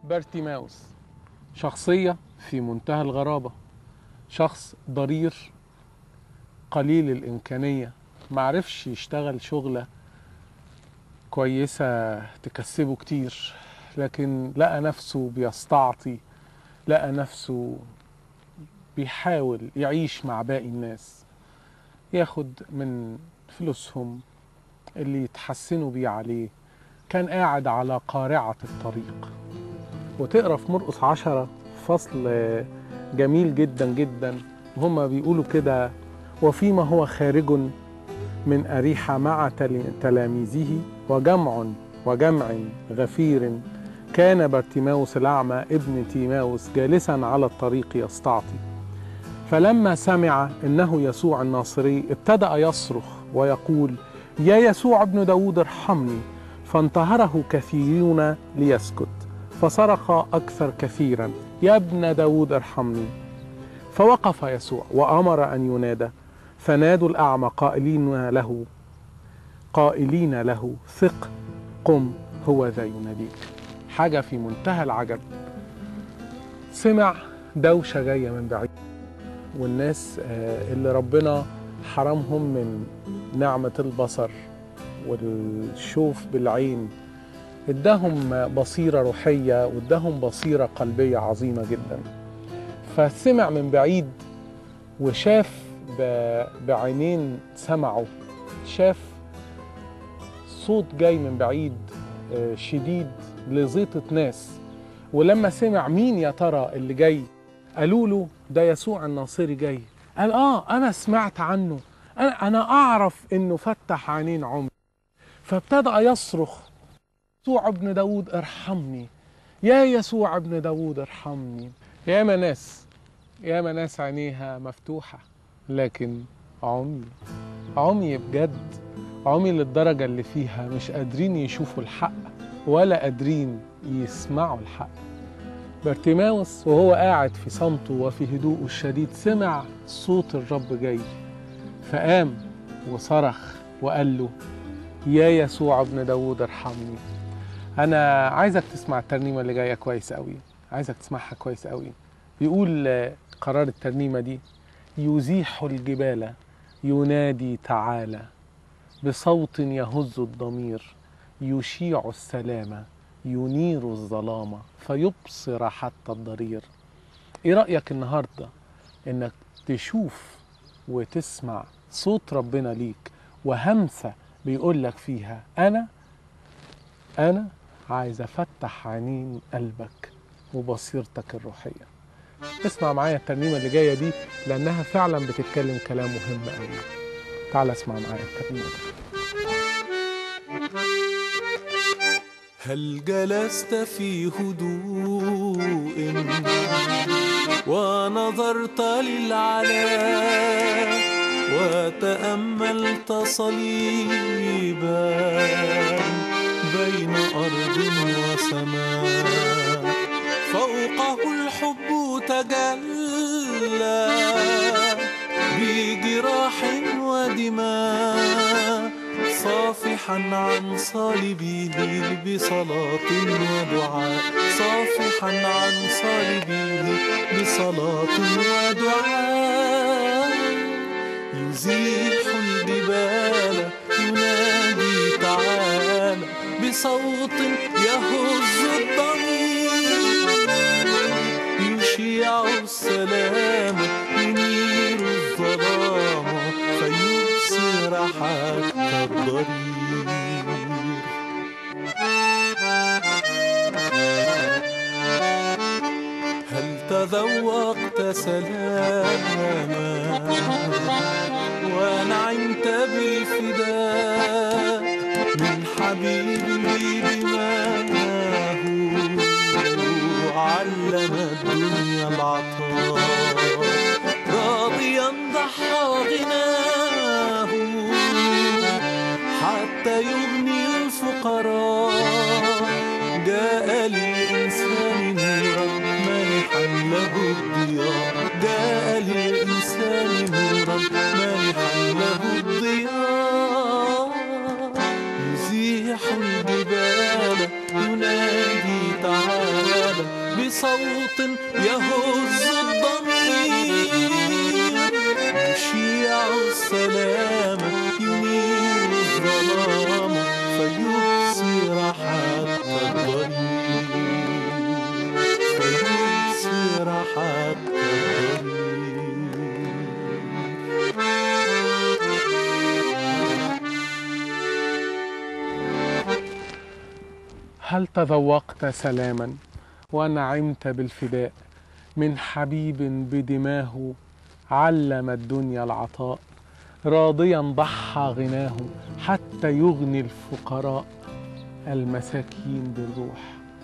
بارتيماوس شخصية في منتهى الغرابة شخص ضرير قليل الإمكانية معرفش يشتغل شغلة كويسة تكسبه كتير لكن لقى نفسه بيستعطي لقى نفسه بيحاول يعيش مع باقي الناس ياخد من فلوسهم اللي يتحسنوا بيه عليه كان قاعد على قارعة الطريق وتقرا في مرقس عشرة فصل جميل جدا جدا وهم بيقولوا كده وفيما هو خارج من أريحة مع تل- تلاميذه وجمع وجمع غفير كان بارتيماوس الأعمى ابن تيماوس جالسا على الطريق يستعطي فلما سمع انه يسوع الناصري ابتدا يصرخ ويقول يا يسوع ابن داود ارحمني فانتهره كثيرون ليسكت فصرخ اكثر كثيرا يا ابن داود ارحمني فوقف يسوع وامر ان ينادى فنادوا الاعمى قائلين له قائلين له ثق قم هو ذا يناديك حاجه في منتهى العجب سمع دوشه جايه من بعيد والناس آه، اللي ربنا حرمهم من نعمة البصر والشوف بالعين اداهم بصيرة روحية واداهم بصيرة قلبية عظيمة جدا فسمع من بعيد وشاف ب- بعينين سمعه شاف صوت جاي من بعيد آه، شديد لزيطة ناس ولما سمع مين يا ترى اللي جاي قالوا له ده يسوع الناصري جاي قال اه انا سمعت عنه انا انا اعرف انه فتح عينين عمي فابتدى يصرخ يسوع ابن داود ارحمني يا يسوع ابن داود ارحمني يا ما ناس يا ما ناس عينيها مفتوحة لكن عمي عمي بجد عمي للدرجة اللي فيها مش قادرين يشوفوا الحق ولا قادرين يسمعوا الحق بارتيماوس وهو قاعد في صمته وفي هدوءه الشديد سمع صوت الرب جاي فقام وصرخ وقال له يا يسوع ابن داود ارحمني انا عايزك تسمع الترنيمه اللي جايه كويس قوي عايزك تسمعها كويس قوي بيقول آه، قرار الترنيمه دي يزيح الجبال ينادي تعالى بصوت يهز الضمير يشيع السلام ينير الظلام فيبصر حتى الضرير ايه رأيك النهاردة انك تشوف وتسمع صوت ربنا ليك وهمسة بيقول لك فيها انا انا عايز افتح عينين قلبك وبصيرتك الروحية اسمع معايا الترنيمة اللي جاية دي لانها فعلا بتتكلم كلام مهم قوي تعال اسمع معايا الترنيمة دي هل جلست في هدوء ونظرت للعلا وتأملت صليبا بين أرض وسماء فوقه الحب تجلى بجراح ودماء صافحا عن صليبه بصلاة ودعاء صافحا عن صليبه بصلاة ودعاء يزيح الجبال ينادي تعالى بصوت يهز الضمير يشيع السلام ينير الظلام فيبصر حتى الضرير هل تذوقت سلاما ونعمت بالفداء من حبيب بدماه علم الدنيا العطاء راضيا ضحى غناه حتى يغني الفقراء جاء للإنسان نورا مانحا له الضياء جاء للإنسان نورا مانحا له الضياء يزيح الجبال ينادي تعالى صوت يهز الضمير يشيع السلام ينير الظلام فيبصر حتى الضرير فيبصر حتى الضرير هل تذوقت سلاما ونعمت بالفداء من حبيب بدماه علم الدنيا العطاء راضيا ضحى غناه حتى يغني الفقراء المساكين بالروح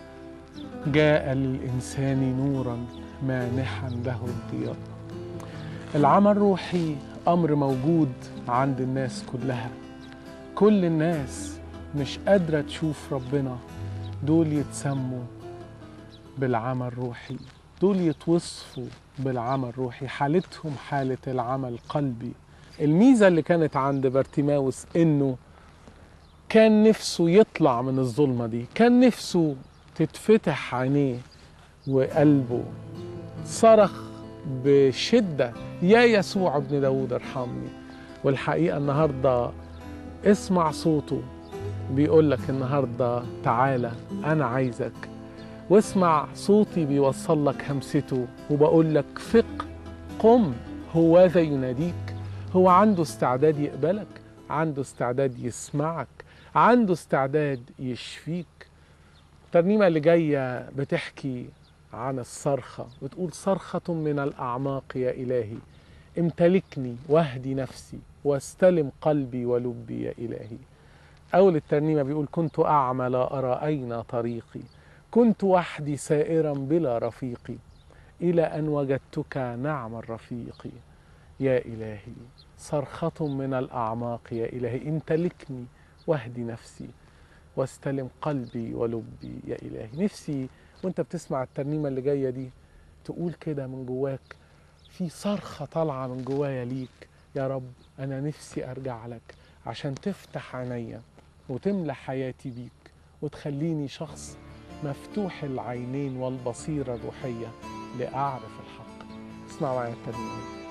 جاء للإنسان نورا مانحا له الضياء العمل الروحي أمر موجود عند الناس كلها كل الناس مش قادرة تشوف ربنا دول يتسموا بالعمل الروحي دول يتوصفوا بالعمل الروحي حالتهم حالة العمل القلبي الميزة اللي كانت عند بارتيماوس انه كان نفسه يطلع من الظلمة دي كان نفسه تتفتح عينيه وقلبه صرخ بشدة يا يسوع ابن داود ارحمني والحقيقة النهاردة اسمع صوته بيقول لك النهاردة تعالى أنا عايزك واسمع صوتي بيوصل لك همسته وبقول لك فق قم هو ذا يناديك هو عنده استعداد يقبلك عنده استعداد يسمعك عنده استعداد يشفيك الترنيمة اللي جاية بتحكي عن الصرخة بتقول صرخة من الأعماق يا إلهي امتلكني واهدي نفسي واستلم قلبي ولبي يا إلهي أول الترنيمة بيقول كنت أعمى لا أرى أين طريقي كنت وحدي سائرا بلا رفيقي إلى أن وجدتك نعم الرفيق يا إلهي صرخة من الأعماق يا إلهي امتلكني واهدي نفسي واستلم قلبي ولبي يا إلهي نفسي وانت بتسمع الترنيمة اللي جاية دي تقول كده من جواك في صرخة طالعة من جوايا ليك يا رب أنا نفسي أرجع لك عشان تفتح عينيا وتملى حياتي بيك وتخليني شخص مفتوح العينين والبصيرة الروحية لأعرف الحق اسمع معايا الترنيمة دي.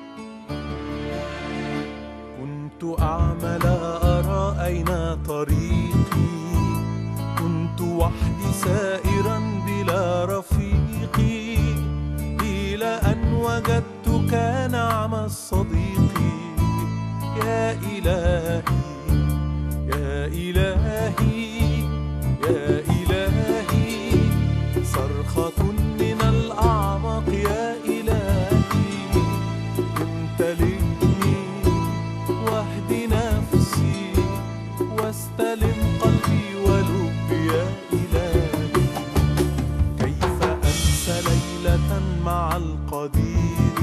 كنت أعمى لا أرى أين طريقي كنت وحدي سائرا بلا رفيقي إلى أن وجدتك نعم الصديق يا إلهي يا إلهي يا إلهي صرخة من الأعماق يا إلهي امتلكني واهدي نفسي واستلم قلبي ولبي يا إلهي كيف أنسى ليلة مع القدير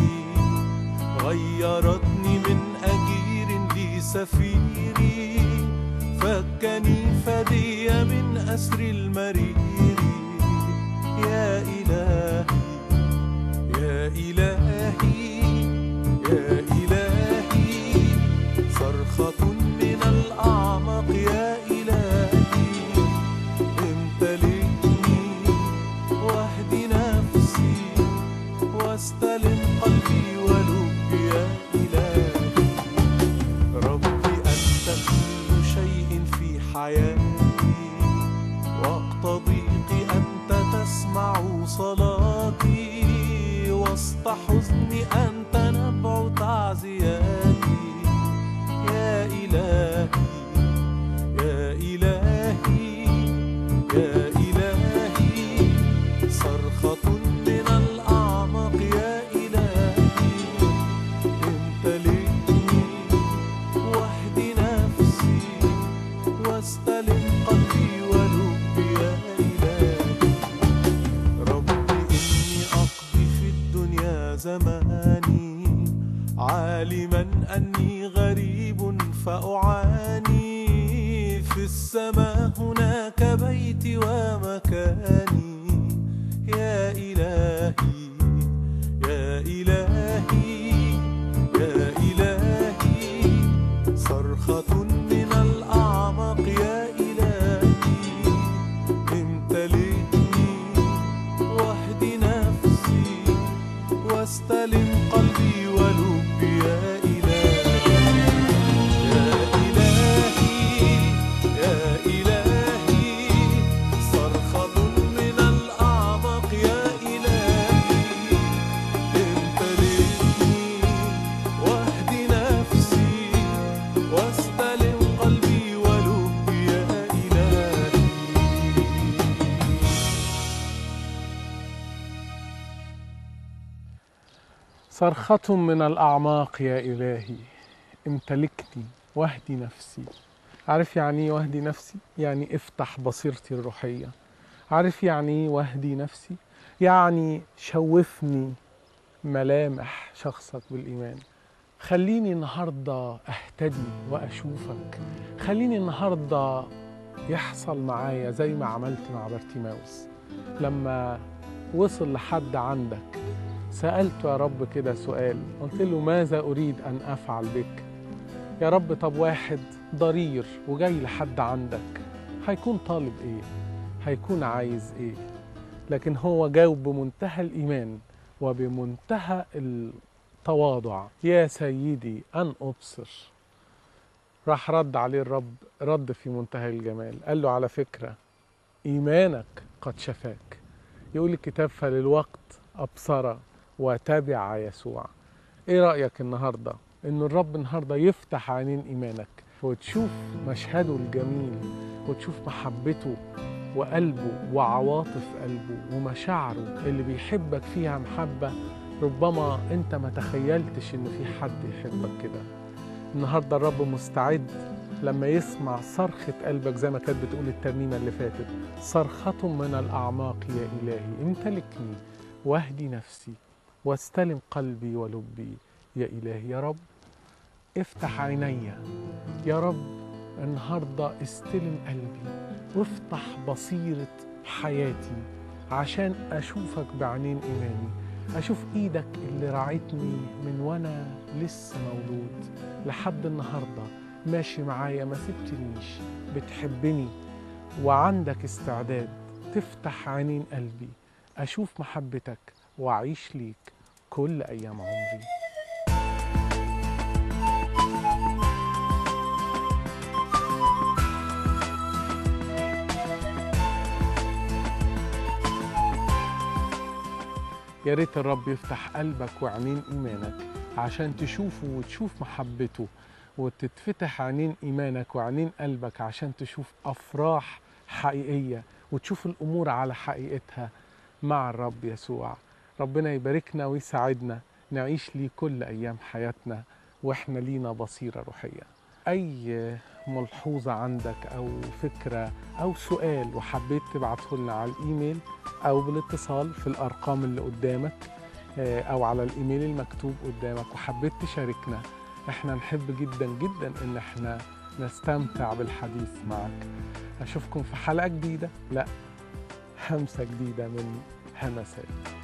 غيرتني من أجير لي سفيري فكني فدي من أسر المرير يا إلهي يا إلهي يا إلهي صرخة من الأعماق يا إلهي امتلكني واهدي نفسي واستلم قلبي ولبي يا إلهي ربي أنت كل شيء في حياتي وقت ضيقي أنت تسمع صلاتي وسط حزني أنت نبع تعزياتي يا إلهي يا إلهي يا إلهي صرخة من الأعماق يا إلهي امتلكني واهدي نفسي واستلم قلبي ولبي يا إلهي ربي إني أقضي في الدنيا زماني عالما أني غريب فأعاني في السماء هناك بيتي ومكاني يا إلهي يا إلهي يا إلهي صرخة من الأعماق يا إلهي امتلكني واهدي صرخة من الأعماق يا إلهي امتلكني واهدي نفسي عارف يعني ايه واهدي نفسي؟ يعني افتح بصيرتي الروحية عارف يعني ايه واهدي نفسي؟ يعني شوفني ملامح شخصك بالإيمان خليني النهاردة أهتدي وأشوفك خليني النهاردة يحصل معايا زي ما عملت مع بارتيماوس لما وصل لحد عندك سألته يا رب كده سؤال قلت له ماذا أريد أن أفعل بك يا رب طب واحد ضرير وجاي لحد عندك هيكون طالب إيه هيكون عايز إيه لكن هو جاوب بمنتهى الإيمان وبمنتهى التواضع يا سيدي أن أبصر راح رد عليه الرب رد في منتهى الجمال قال له على فكرة إيمانك قد شفاك يقول الكتاب فللوقت أبصر وتبع يسوع إيه رأيك النهاردة إن الرب النهاردة يفتح عينين إيمانك وتشوف مشهده الجميل وتشوف محبته وقلبه وعواطف قلبه ومشاعره اللي بيحبك فيها محبة ربما انت ما تخيلتش ان في حد يحبك كده النهارده الرب مستعد لما يسمع صرخة قلبك زي ما كانت بتقول الترنيمة اللي فاتت صرخة من الأعماق يا إلهي امتلكني واهدي نفسي واستلم قلبي ولبي يا إلهي يا رب افتح عيني يا رب النهاردة استلم قلبي وافتح بصيرة حياتي عشان أشوفك بعينين إيماني أشوف إيدك اللي راعتني من وأنا لسه مولود لحد النهاردة ماشي معايا ما سبتنيش بتحبني وعندك استعداد تفتح عينين قلبي أشوف محبتك وأعيش ليك كل أيام عمري يا ريت الرب يفتح قلبك وعينين ايمانك عشان تشوفه وتشوف محبته وتتفتح عينين ايمانك وعينين قلبك عشان تشوف افراح حقيقيه وتشوف الامور على حقيقتها مع الرب يسوع ربنا يباركنا ويساعدنا نعيش ليه كل ايام حياتنا واحنا لينا بصيره روحيه اي ملحوظه عندك او فكره او سؤال وحبيت تبعته لنا على الايميل او بالاتصال في الارقام اللي قدامك آه، او على الايميل المكتوب قدامك وحبيت تشاركنا احنا نحب جدا جدا ان احنا نستمتع بالحديث معك اشوفكم في حلقه جديده لا همسه جديده من همسات